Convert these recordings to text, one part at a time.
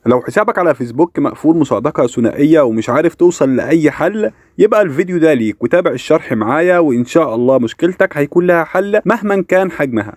لو حسابك على فيسبوك مقفول مصادقة ثنائية ومش عارف توصل لأي حل يبقى الفيديو ده ليك وتابع الشرح معايا وإن شاء الله مشكلتك هيكون لها حل مهما كان حجمها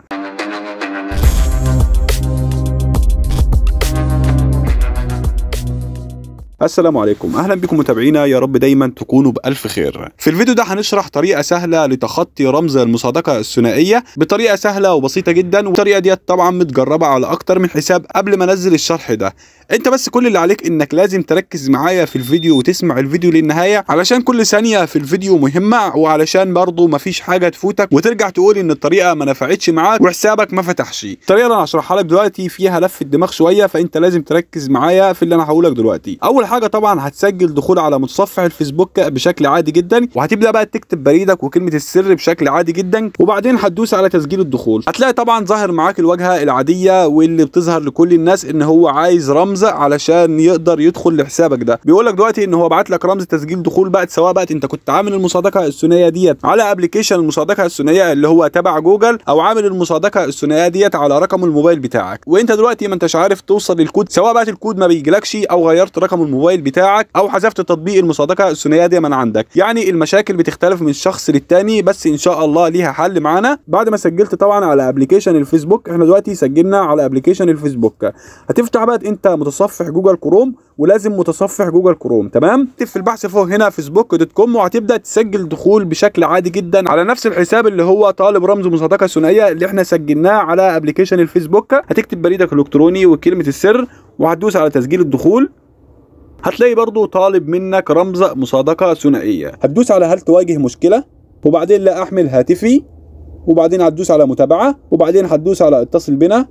السلام عليكم اهلا بكم متابعينا يا رب دايما تكونوا بالف خير في الفيديو ده هنشرح طريقه سهله لتخطي رمز المصادقه الثنائيه بطريقه سهله وبسيطه جدا والطريقه ديت طبعا متجربه على اكتر من حساب قبل ما انزل الشرح ده انت بس كل اللي عليك انك لازم تركز معايا في الفيديو وتسمع الفيديو للنهايه علشان كل ثانيه في الفيديو مهمه وعلشان برضه مفيش حاجه تفوتك وترجع تقول ان الطريقه ما نفعتش معاك وحسابك ما فتحش الطريقه اللي انا هشرحها لك دلوقتي فيها لف الدماغ شويه فانت لازم تركز معايا في اللي انا هقوله لك دلوقتي اول حاجه طبعا هتسجل دخول على متصفح الفيسبوك بشكل عادي جدا وهتبدا بقى تكتب بريدك وكلمه السر بشكل عادي جدا وبعدين هتدوس على تسجيل الدخول هتلاقي طبعا ظاهر معاك الواجهه العاديه واللي بتظهر لكل الناس ان هو عايز رمز علشان يقدر يدخل لحسابك ده بيقول لك دلوقتي ان هو بعت لك رمز تسجيل دخول بقى سواء بقى انت كنت عامل المصادقه الثنائيه ديت على ابلكيشن المصادقه الثنائيه اللي هو تبع جوجل او عامل المصادقه الثنائيه ديت على رقم الموبايل بتاعك وانت دلوقتي ما انتش عارف توصل للكود سواء بقى الكود ما بيجيلكش او غيرت رقم الموبايل بتاعك او حذفت تطبيق المصادقه الثنائيه دي من عندك يعني المشاكل بتختلف من شخص للتاني بس ان شاء الله ليها حل معانا بعد ما سجلت طبعا على ابلكيشن الفيسبوك احنا دلوقتي سجلنا على ابلكيشن الفيسبوك هتفتح بقى انت متصفح جوجل كروم ولازم متصفح جوجل كروم تمام تكتب في البحث فوق هنا فيسبوك دوت كوم وهتبدا تسجل دخول بشكل عادي جدا على نفس الحساب اللي هو طالب رمز مصادقه ثنائيه اللي احنا سجلناه على ابلكيشن الفيسبوك هتكتب بريدك الالكتروني وكلمه السر وهتدوس على تسجيل الدخول هتلاقي برضو طالب منك رمز مصادقة ثنائية هتدوس على هل تواجه مشكلة وبعدين لا أحمل هاتفي وبعدين هتدوس على متابعة وبعدين هتدوس على اتصل بنا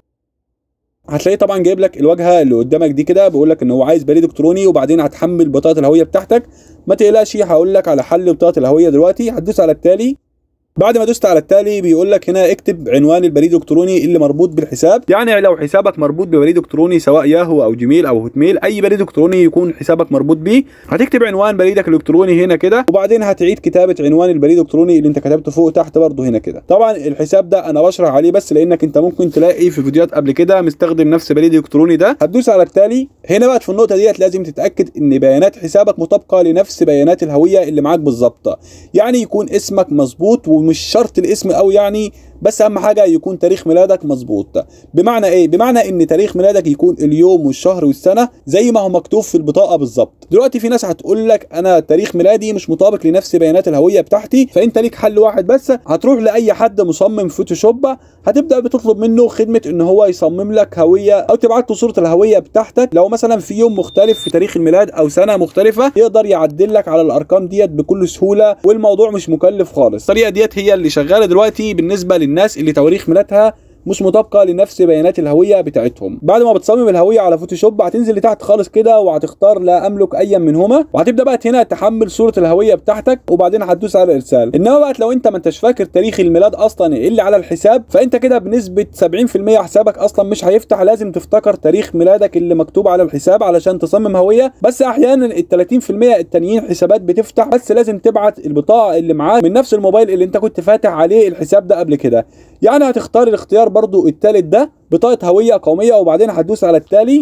هتلاقي طبعا جايب لك الواجهه اللي قدامك دي كده بيقول لك ان هو عايز بريد الكتروني وبعدين هتحمل بطاقه الهويه بتاعتك ما تقلقش هقول لك على حل بطاقه الهويه دلوقتي هتدوس على التالي بعد ما دوست على التالي بيقول لك هنا اكتب عنوان البريد الالكتروني اللي مربوط بالحساب يعني لو حسابك مربوط ببريد الكتروني سواء ياهو او جيميل او هوت ميل اي بريد الكتروني يكون حسابك مربوط بيه هتكتب عنوان بريدك الالكتروني هنا كده وبعدين هتعيد كتابه عنوان البريد الالكتروني اللي انت كتبته فوق تحت برضه هنا كده طبعا الحساب ده انا بشرح عليه بس لانك انت ممكن تلاقي في فيديوهات قبل كده مستخدم نفس بريد الالكتروني ده هتدوس على التالي هنا بقى في النقطه ديت لازم تتاكد ان بيانات حسابك مطابقه لنفس بيانات الهويه اللي معاك بالظبط يعني يكون اسمك مظبوط ومش شرط الاسم او يعني بس اهم حاجه يكون تاريخ ميلادك مظبوط بمعنى ايه بمعنى ان تاريخ ميلادك يكون اليوم والشهر والسنه زي ما هو مكتوب في البطاقه بالظبط دلوقتي في ناس هتقول لك انا تاريخ ميلادي مش مطابق لنفس بيانات الهويه بتاعتي فانت ليك حل واحد بس هتروح لاي حد مصمم فوتوشوب هتبدا بتطلب منه خدمه ان هو يصمم لك هويه او تبعت له صوره الهويه بتاعتك لو مثلا في يوم مختلف في تاريخ الميلاد او سنه مختلفه يقدر يعدل لك على الارقام ديت بكل سهوله والموضوع مش مكلف خالص الطريقه ديت هي اللي شغاله دلوقتي بالنسبه للناس اللي تواريخ ميلادها مش مطابقه لنفس بيانات الهويه بتاعتهم بعد ما بتصمم الهويه على فوتوشوب هتنزل لتحت خالص كده وهتختار لا املك ايا منهما وهتبدا بقى هنا تحمل صوره الهويه بتاعتك وبعدين هتدوس على الارسال انما بقى لو انت ما انتش فاكر تاريخ الميلاد اصلا اللي على الحساب فانت كده بنسبه 70% حسابك اصلا مش هيفتح لازم تفتكر تاريخ ميلادك اللي مكتوب على الحساب علشان تصمم هويه بس احيانا ال 30% التانيين حسابات بتفتح بس لازم تبعت البطاقه اللي معاك من نفس الموبايل اللي انت كنت فاتح عليه الحساب ده قبل كده يعني هتختار الاختيار برضو التالت ده بطاقه هويه قوميه وبعدين هتدوس على التالي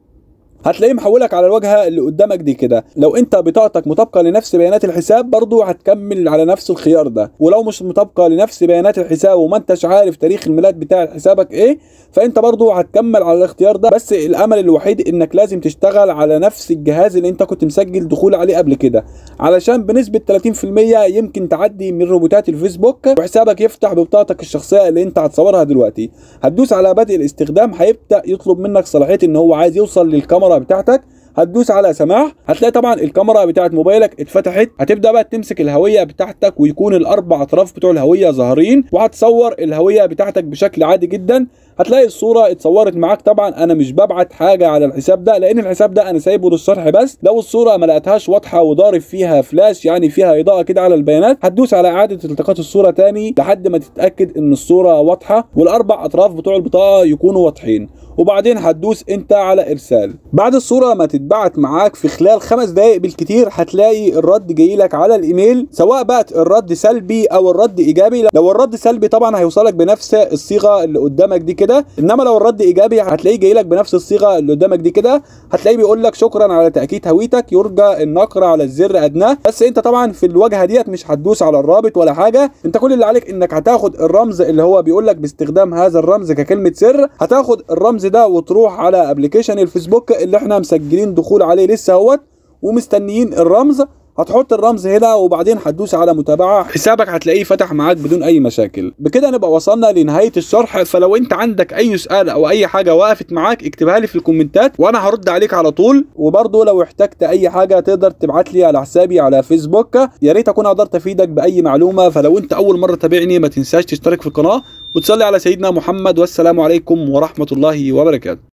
هتلاقيه محولك على الواجهه اللي قدامك دي كده لو انت بطاقتك مطابقه لنفس بيانات الحساب برضو هتكمل على نفس الخيار ده ولو مش مطابقه لنفس بيانات الحساب وما انتش عارف تاريخ الميلاد بتاع حسابك ايه فانت برضو هتكمل على الاختيار ده بس الامل الوحيد انك لازم تشتغل على نفس الجهاز اللي انت كنت مسجل دخول عليه قبل كده علشان بنسبه 30% يمكن تعدي من روبوتات الفيسبوك وحسابك يفتح ببطاقتك الشخصيه اللي انت هتصورها دلوقتي هتدوس على بدء الاستخدام هيبدا يطلب منك صلاحيه ان هو عايز يوصل للكاميرا بتاعتك هتدوس على سماح هتلاقي طبعا الكاميرا بتاعت موبايلك اتفتحت هتبدا بقى تمسك الهويه بتاعتك ويكون الاربع اطراف بتوع الهويه ظاهرين وهتصور الهويه بتاعتك بشكل عادي جدا هتلاقي الصوره اتصورت معاك طبعا انا مش ببعت حاجه على الحساب ده لان الحساب ده انا سايبه للشرح بس لو الصوره ما لقيتهاش واضحه وضارب فيها فلاش يعني فيها اضاءه كده على البيانات هتدوس على اعاده التقاط الصوره تاني لحد ما تتاكد ان الصوره واضحه والاربع اطراف بتوع البطاقه يكونوا واضحين وبعدين هتدوس انت على ارسال بعد الصوره ما تتبعت معاك في خلال خمس دقائق بالكتير هتلاقي الرد جاي لك على الايميل سواء بقى الرد سلبي او الرد ايجابي لو الرد سلبي طبعا هيوصلك بنفس الصيغه اللي قدامك دي كده انما لو الرد ايجابي هتلاقيه جاي لك بنفس الصيغه اللي قدامك دي كده هتلاقيه بيقول لك شكرا على تاكيد هويتك يرجى النقر على الزر ادناه بس انت طبعا في الواجهه ديت مش هتدوس على الرابط ولا حاجه انت كل اللي عليك انك هتاخد الرمز اللي هو بيقول لك باستخدام هذا الرمز ككلمه سر هتاخد الرمز ده وتروح على ابلكيشن الفيسبوك اللي احنا مسجلين دخول عليه لسه اهوت ومستنيين الرمز هتحط الرمز هنا وبعدين هتدوس على متابعه حسابك هتلاقيه فتح معاك بدون اي مشاكل بكده نبقى وصلنا لنهايه الشرح فلو انت عندك اي سؤال او اي حاجه وقفت معاك اكتبها لي في الكومنتات وانا هرد عليك على طول وبرضه لو احتجت اي حاجه تقدر تبعت لي على حسابي على فيسبوك يا ريت اكون قدرت افيدك باي معلومه فلو انت اول مره تابعني ما تنساش تشترك في القناه وتصلي على سيدنا محمد والسلام عليكم ورحمه الله وبركاته